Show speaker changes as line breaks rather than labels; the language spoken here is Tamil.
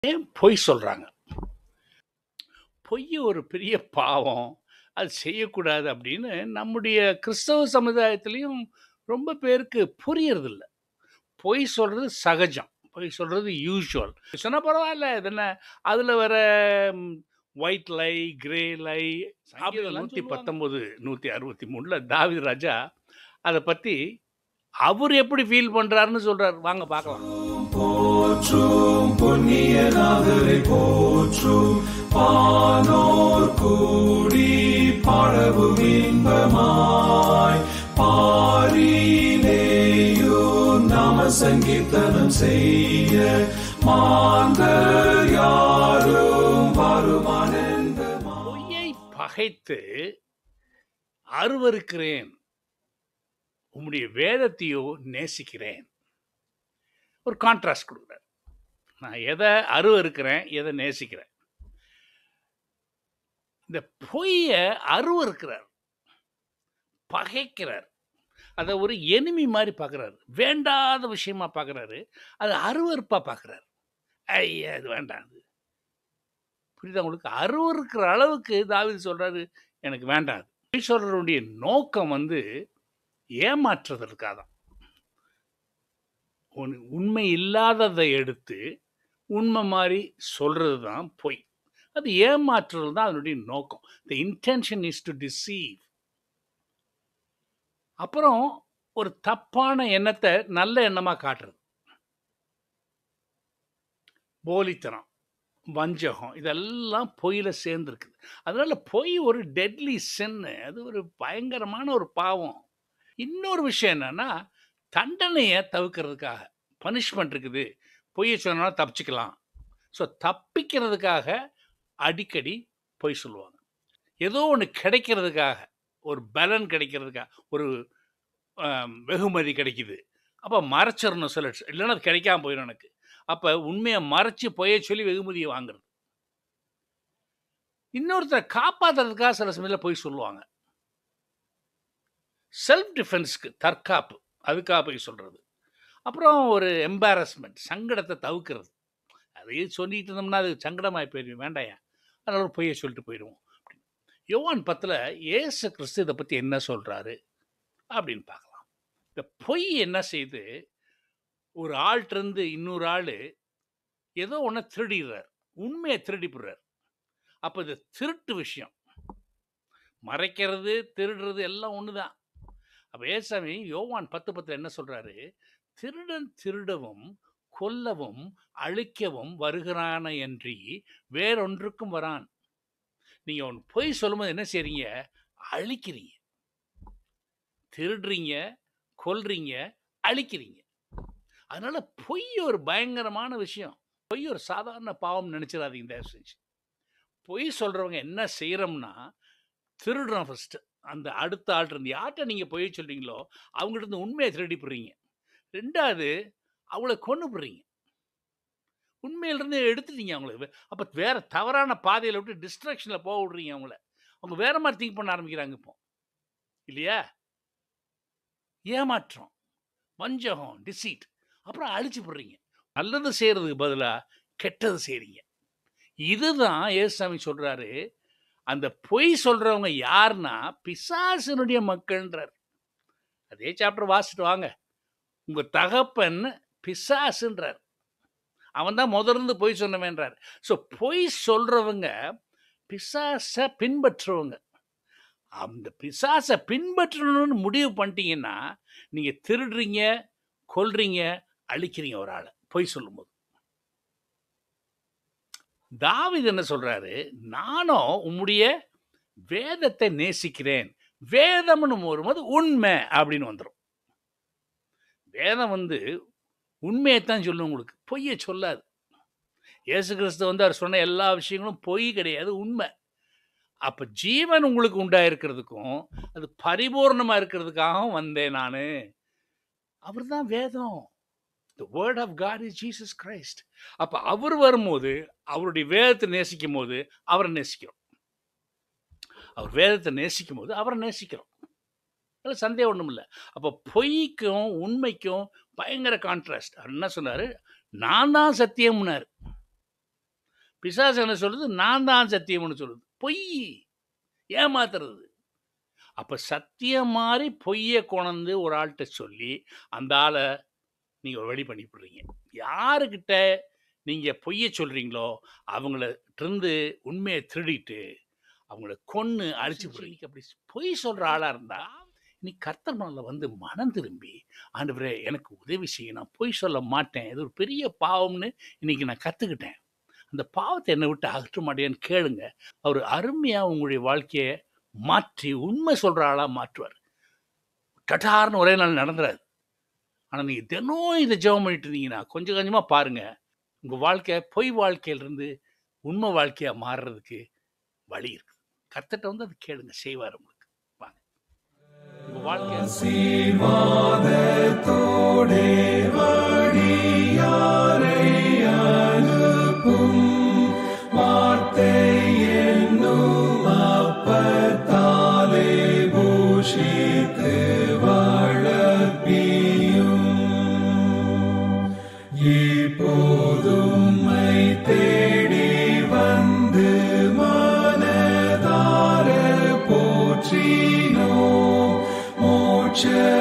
ஏன் பொய் சொல்றாங்க? பொய் ஒரு பெரிய பாவம். அது செய்யக்கூடாது அப்படின்னு நம்முடைய கிறிஸ்தவ சமுதாயத்திலயும் ரொம்ப பேருக்கு புரியறதில்ல. பொய் சொல்றது சகஜம். பொய் சொல்றது யூசுவல். சொன்னா பரவால்ல. இது என்ன அதுல வர ம் ஒயிட் லை, கிரே லை அப்படி
சங்கீதம்
119, 163ல தாவீது ராஜா அத பத்தி அவரு எப்படி ஃபீல் பண்றாருன்னு சொல்றாரு. வாங்க பார்க்கலாம்.
போற்றும் புண்ணியநாதரை போற்றும் பானோர் கூடி பாடவும் இன்பமாய் பாரிலேயும் நாம சங்கீர்த்தனம் செய்ய மாந்தர் யாரும் வருமானந்தமா
பொய்யை பகைத்து அருவருக்கிறேன். உம்முடைய வேதத்தையோ நேசிக்கிறேன். ஒரு கான்ட்ராஸ்ட் குடுக்குறார். நான் எத அருவருக்கிறேன், எத நேசிக்கிறேன். இந்த பொய்ய அருவருக்கிறார். பகைக்கிறார். அத ஒரு எனிமி மாரி பார்க்குறாரு. வேண்டாத விஷயமா பார்க்குறாரு. அது அருவருப்பா பார்க்குறாரு. ஐய! இது வேண்டாம் அது. புரியுதா உங்களுக்கு? அருவருக்கிற அளவுக்கு தாவீது சொல்றாரு, எனக்கு வேண்டாம் அது. பொய் சொல்றவருடைய நோக்கம் வந்து ஏமாற்றுவதற்காக தான். உன் உண்மை இல்லாதத எடுத்து, உண்மை மாரி சொல்றது தான் பொய். அது ஏமாற்றுறது தான் அதனுடைய நோக்கம். The intention is to deceive. அப்புறம் ஒரு தப்பான எண்ணத்த நல்ல எண்ணமா காட்டுறது. போலித்தனம், வஞ்சகம் இதெல்லாம் பொய்யில சேர்ந்திருக்குது. அதனால பொய் ஒரு டெட்லி சின்னு. அது ஒரு பயங்கரமான ஒரு பாவம். இன்னொரு விஷயம் என்னன்னா, தண்டனைய தவிர்க்கிறதுக்காக. பனிஷ்மென்ட் இருக்குது. பொய்ய சொன்னா தப்பிச்சுக்கலாம். ஸோ தப்பிக்கிறதுக்காக அடிக்கடி பொய் சொல்லுவாங்க. ஏதோ ஒண்ணு கிடைக்கிறதுக்காக, ஒரு பலன் கிடைக்கிறதுக்காக, ஒரு அ வெகுமதி கிடைக்குது. அப்ப மறைச்சிரணும் சில இல்லன்னா அது கிடைக்காம போயிரும் எனக்கு. அப்ப உண்மைய மறைச்சு பொய்ய சொல்லி வெகுமதிய வாங்குறது. இன்னொருத்தர காப்பாத்துறதுக்காக சில சமயத்துல பொய் சொல்லுவாங்க. செல்ஃப் டிஃபென்ஸ்க்கு தற்காப்பு. அதுக்காக பொய் சொல்றது. அப்புறம் ஒரு எம்பாரஸ்மென்ட் சங்கடத்த தவிர்க்கிறது. அதையே சொல்லிட்டு இருந்தோம்னா அது சங்கடமாயி போயிரும். வேண்டாம்யா. அதனால ஒரு பொய்ய சொல்லிட்டு போயிடுவோம். அப்படின்னு. யோவான் 10ல இயேசு கிறிஸ்து இத பத்தி என்ன சொல்றாரு? அப்படின்னு பார்க்கலாம். இந்த பொய் என்ன செய்யுது? ஒரு ஆள்ட்டருந்து இன்னொரு ஆளு ஏதோ ஒண்ண திருடிர்றார். உண்மைய திருடிப்புடுறார். அப்ப இது திருட்டு விஷயம். மறைக்கிறது, திருடுறது எல்லாம் ஒண்ணுதான். அப்ப ஏசாமி யோவான் 10:10 என்ன சொல்றாரு? திருடன் திருடவும், கொல்லவும், அழிக்கவும் வருகிறானயன்றி வேறொன்றுக்கும் வரான். நீங்க ஒண்ணு பொய் சொல்லும்போது என்ன செய்றீங்க? அழிக்கிறீங்க. திருடுறீங்க, கொல்றீங்க, அழிக்கிறீங்க. அதனால பொய் ஒரு பயங்கரமான விஷயம். பொய் ஒரு சாதாரண பாவம்னு நெனச்சிராதீங்க தயவு செஞ்சு. பொய் சொல்றவங்க என்ன செய்றோம்னா, திருடுறோம் ஃபர்ஸ்ட்டு. அந்த அடுத்த ஆள்ட்டருந்து யார்ட்ட நீங்க பொய் சொல்றீங்களோ, அவங்கட்டருந்து உண்மைய திருடிப்புடுறீங்க. 2வது அவங்கள கொன்னுப்புடுறீங்க. உண்மையிலிருந்து எடுத்துட்டீங்க அவங்கள. அப்ப வேற தவறான பாதையில விட்டு டிஸ்ட்ராக்ஷன்ல போக விடுறீங்க அவங்கள. அவங்க வேற மாரி திங்க் பண்ண ஆரம்பிக்கிறாங்க இப்போ. இல்லையா? ஏமாற்றம், வஞ்சகம், டிசீட். அப்புறம் அழிச்சுப்புடுறீங்க. நல்லது செய்றதுக்கு பதிலா கெட்டது செய்றீங்க. இதுதான் இயேசுசாமி சொல்றாரு. அந்த பொய் சொல்றவங்க யாருன்னா, பிசாசினுடைய மக்கள்ன்றாரு. அதே சாப்டர் வாசிச்சுட்டு வாங்க. உங்க தகப்பன் பிசாசுன்றார். அவன் தான் மொதலிருந்து பொய் சொன்னவன்றார். ஸோ பொய் சொல்றவங்க பிசாச பின்பற்றுறவங்க. அந்த பிசாச பின்பற்றணும்னு முடிவு பண்ணிட்டீங்கன்னா, நீங்க திருடுறீங்க, கொல்றீங்க, அழிக்கிறீங்க ஒரு ஆள. பொய் சொல்லும்போது. தாவீது என்ன சொல்றாரு? நானும் உம்முடைய வேதத்தை நேசிக்கிறேன். வேதம்னு வரும்போது உண்மை அப்படின்னு வந்துரும். வேதம் வந்து உண்மையத்தான் சொல்லும் உங்களுக்கு. பொய்ய சொல்லாது. இயேசு கிறிஸ்து வந்து அவர் சொன்ன எல்லா விஷயங்களும் பொய் கிடையாது. உண்மை. அப்ப ஜீவன் உங்களுக்கு உண்டாயிருக்கிறதுக்கும், அது பரிபூரணமா இருக்கிறதுக்காகவும் வந்தேன் நானு. அவர்தான் வேதம். The word of God is Jesus Christ. அப்ப அவர் வரும்போது, அவருடைய வேதத்த நேசிக்கும்போது, அவர நேசிக்கிறோம். அவர் வேதத்த நேசிக்கும்போது, அவர நேசிக்கிறோம். அதுல சந்தேகம் ஒண்ணும் இல்ல. அப்ப பொய்க்கும், உண்மைக்கும் பயங்கர கான்ட்ராஸ்ட். அவர் என்ன சொன்னாரு? நான் தான் சத்தியம்னாரு. பிசாசு என்ன சொல்லுது நான் தான் சத்தியம்னு சொல்லுது பொய் ஏமாத்துறது அப்போ சத்தியம் மாதிரி பொய்யை கொணந்து ஒரு ஆள்கிட்ட சொல்லி அந்த ஆளை நீங்கள் வழி பண்ணிவிடுறீங்க யாருக்கிட்ட நீங்கள் பொய்யை சொல்கிறீங்களோ அவங்கள இருந்து உண்மையை திருடிட்டு அவங்கள கொன்று அழிச்சு போடுறீங்க அப்படி பொய் சொல்கிற ஆளாக இருந்தால் நீ கர்த்தர் மனதில் வந்து மனம் திரும்பி ஆண்டவரே எனக்கு உதவி செய்ய நான் பொய் சொல்ல மாட்டேன் இது ஒரு பெரிய பாவம்னு இன்னைக்கு நான் கற்றுக்கிட்டேன் அந்த பாவத்தை என்னை விட்டு அகற்ற மாட்டேன்னு கேளுங்க அவர் அருமையாக உங்களுடைய வாழ்க்கையை மாற்றி உண்மை சொல்கிற ஆளாக மாற்றுவார் கட்டார்னு ஒரே நாள் நடந்துறாது ஆனால் நீங்கள் தினம் இதை ஜெபம் பண்ணிட்டு இருந்தீங்கன்னா கொஞ்சம் கொஞ்சமாக பாருங்கள் உங்கள் வாழ்க்கை பொய் வாழ்க்கையிலிருந்து உண்மை வாழ்க்கையாக மாறுறதுக்கு வழி இருக்குது கர்த்தட்ட வந்து அது கேளுங்க செய்வார் உங்களுக்கு வாங்க உங்கள் வாழ்க்கை
ஆசீர்வாதத்தோடே வழியாரை அனுப்பும் வார்த்தை என்னும் அப்பத்தாலே பூஷித்து வளர்ப்பியும் இப்போதும்மை தேடி வந்து மனதார போற்றினோ மோட்ச